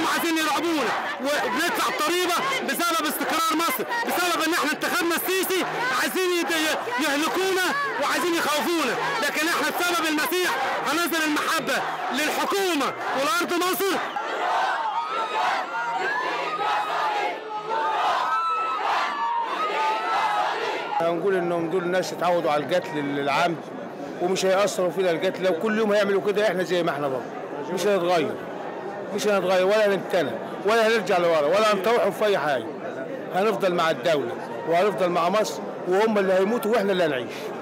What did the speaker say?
عايزين يرعبونا وبنطلع الضريبه بسبب استقرار مصر بسبب ان احنا انتخبنا السيسي عايزين يد- يهلكونا وعايزين يخوفونا لكن احنا بسبب المسيح هنظهر المحبه للحكومه والارض مصر هنقول انهم دول الناس اتعودوا على القتل العمد ومش هيأثروا فينا القتل لو كل يوم هيعملوا كده احنا زي ما احنا برضه مش هنتغير مش هنتغير ولا هنمتنع ولا هنرجع لورا ولا هنطوحوا في اي حاجه هنفضل مع الدوله وهنفضل مع مصر وهم اللي هيموتوا واحنا اللي هنعيش